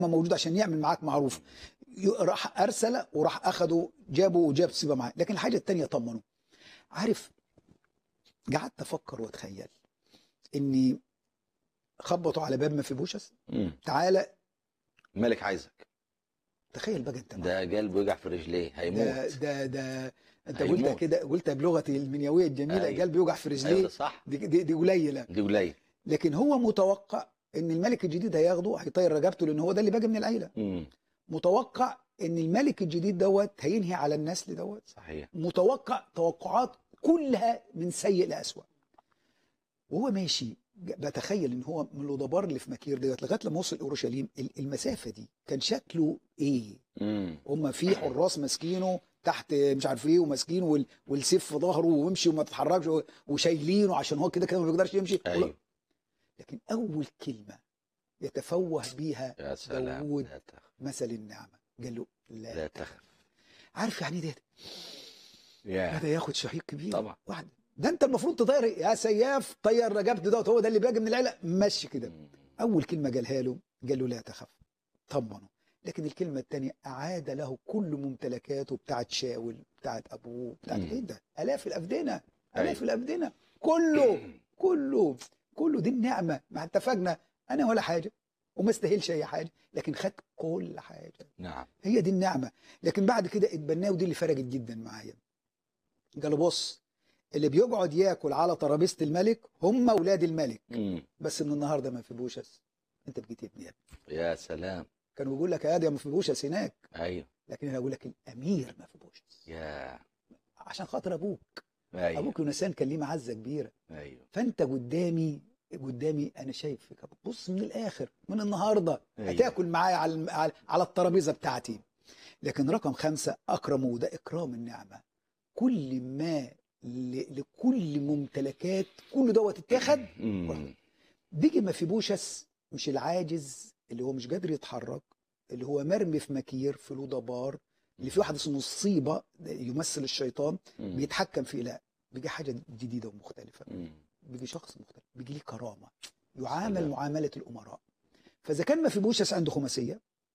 موجود عشان يعمل معاك معروف ي- راح ارسل وراح اخده جابه وجاب سيبه معاه لكن الحاجه الثانيه طمنه عارف قعدت افكر واتخيل اني خبطوا على باب مفيبوشس مم. تعالى الملك عايزك تخيل بقى انت معايا. ده قلبه يوجع في رجليه ده هيموت ده ده انت هيموت. قلتها كده قلتها بلغتي المنيويه الجميله أيوة. قلبي يوجع في ايوه رجليه ده صح دي, دي, دي قليله دي قليل لكن هو متوقع ان الملك الجديد هياخده هيطير رقبته لان هو ده اللي باقي من العيله مم. متوقع ان الملك الجديد دوت هينهي على النسل دوت صحيح متوقع توقعات كلها من سيء لأسوأ وهو ماشي ج- بتخيل ان هو من لودبار اللي في مكير دوت لغايه لما وصل اورشليم ال- المسافه دي كان شكله ايه؟ مم. هم في حراس ماسكينه تحت مش عارف ايه وماسكينه وال- والسيف في ظهره ويمشي وما تتحركش و- وشايلينه عشان هو كده كده ما بيقدرش يمشي ايوه لكن اول كلمه يتفوه بيها يا سلام داوود لا تخف مثل النعمه قال له لا, لا تخف عارف يعني ايه ده يا هذا ياخد شهيق كبير طبعا. واحد ده انت المفروض تطير يا سياف طير رقبته دوت هو ده اللي باقي من العيله مشي كده مم. اول كلمه قالها له قال له لا تخف طمنه لكن الكلمه الثانيه اعاد له كل ممتلكاته بتاعت شاول بتاعت ابوه بتاعت مم. ايه ده الاف الافدنه أيوة. الاف الافدنه كله كله كله دي النعمه ما اتفقنا انا ولا حاجه وما استاهلش اي حاجه لكن خد كل حاجه نعم هي دي النعمه لكن بعد كده اتبناه ودي اللي فرقت جدا معايا قال له بص اللي بيقعد ياكل على ترابيزه الملك هم اولاد الملك مم. بس من النهارده ما في بوشس انت بقيت ابني يا ابني يا سلام كانوا بيقول لك يا ادم ما في بوشس هناك ايوه لكن انا بقول لك الامير ما في بوشس يا عشان خاطر ابوك ايوه ابوك يونسان كان ليه معزه كبيره ايوه فانت قدامي قدامي انا شايفك بص من الاخر من النهارده أيوة. هتاكل معايا على الم- على على الترابيزه بتاعتي لكن رقم خمسة أكرمه وده إكرام النعمة كل ما ل- لكل ممتلكات كل دوت اتاخد مم. بيجي مفيبوشس مش العاجز اللي هو مش قادر يتحرك اللي هو مرمي في مكير في لودبار اللي في واحد اسمه الصيبة يمثل الشيطان مم. بيتحكم فيه لا بيجي حاجة جديدة ومختلفة مم. بيجي شخص مختلف بيجي ليه كرامه يعامل سلام. معامله الامراء فاذا كان مفيبوشس عنده خماسيه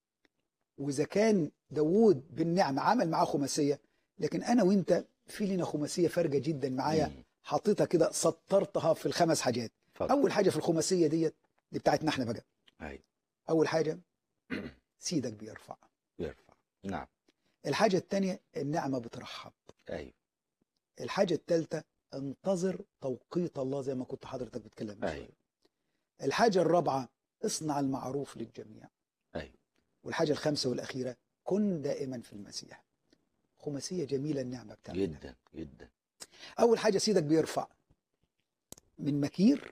واذا كان داوود بالنعمه عمل معاه خماسيه لكن انا وانت في لنا خماسيه فارقه جدا معايا مم. حطيتها كده سطرتها في الخمس حاجات اتفضل. اول حاجه في الخماسيه ديت دي بتاعتنا احنا بقى ايوه اول حاجه سيدك بيرفع يرفع نعم الحاجه الثانيه النعمه بترحب ايوه الحاجه الثالثه انتظر توقيت الله زي ما كنت حضرتك بتتكلم من شوية. ايوه الحاجة الرابعة اصنع المعروف للجميع ايوه والحاجة الخامسة والأخيرة كن دائما في المسيح خماسية جميلة النعمة بتاعتنا جدا جدا أول حاجة سيدك بيرفع من مكير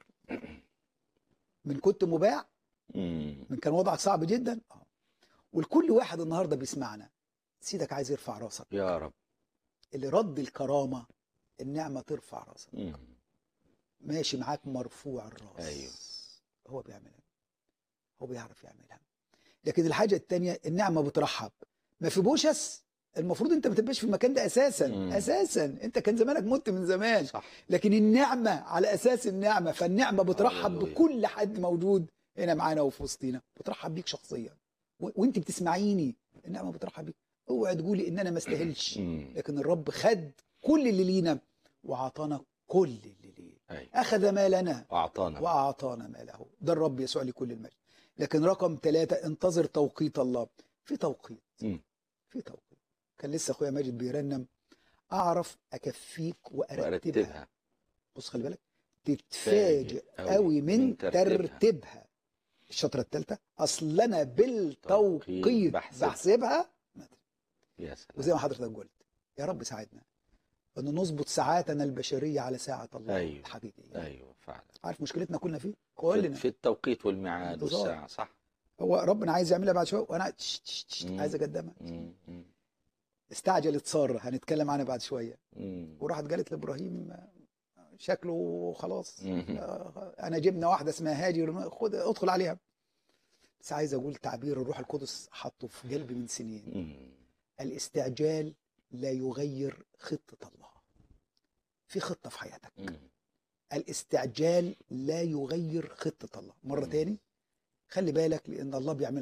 من كنت مباع مم. من كان وضعك صعب جدا آه. والكل واحد النهاردة بيسمعنا سيدك عايز يرفع راسك يا رب اللي رد الكرامة النعمة ترفع راسك مم. ماشي معاك مرفوع الراس أيوه. هو بيعملها هو بيعرف يعملها لكن الحاجة التانية النعمة بترحب ما في بوشس المفروض انت ما تبقاش في المكان ده اساسا مم. اساسا انت كان زمانك مت من زمان صح لكن النعمة على اساس النعمة فالنعمة بترحب هللويا. بكل حد موجود هنا معانا وفي وسطينا بترحب بيك شخصيا و- وانت بتسمعيني النعمة بترحب بيك اوعي تقولي ان انا ما استاهلش مم. لكن الرب خد كل اللي لينا واعطانا كل اللي ليه ايوه اخذ ما لنا واعطانا واعطانا ما له ده الرب يسوع لكل المجد لكن رقم ثلاثة انتظر توقيت الله في توقيت مم. في توقيت كان لسه اخويا ماجد بيرنم اعرف اكفيك وارتبها وارتبها بص خلي بالك تتفاجئ قوي من ترتيبها الشطرة الثالثة اصل انا بالتوقيت توقيت بحسبها. بحسبها يا سلام وزي ما حضرتك قلت يا رب ساعدنا ان نظبط ساعاتنا البشريه على ساعه الله أيوه. الحقيقيه ايوه فعلا عارف مشكلتنا كلنا فيه في, كلنا في التوقيت والميعاد انتظار. والساعه صح هو ربنا عايز يعملها بعد شويه وانا تش- تش- تش- مم. عايز اقدمها مم. مم. استعجلت ساره هنتكلم عنها بعد شويه مم. وراحت قالت لابراهيم آه، شكله خلاص مم. آه، انا جبنا واحده اسمها هاجر خد ادخل عليها بس عايز اقول تعبير الروح القدس حطه في قلبي من سنين مم. الاستعجال لا يغير خطه الله في خطه في حياتك مم. الاستعجال لا يغير خطه الله مره مم. تاني خلي بالك لان الله بيعمل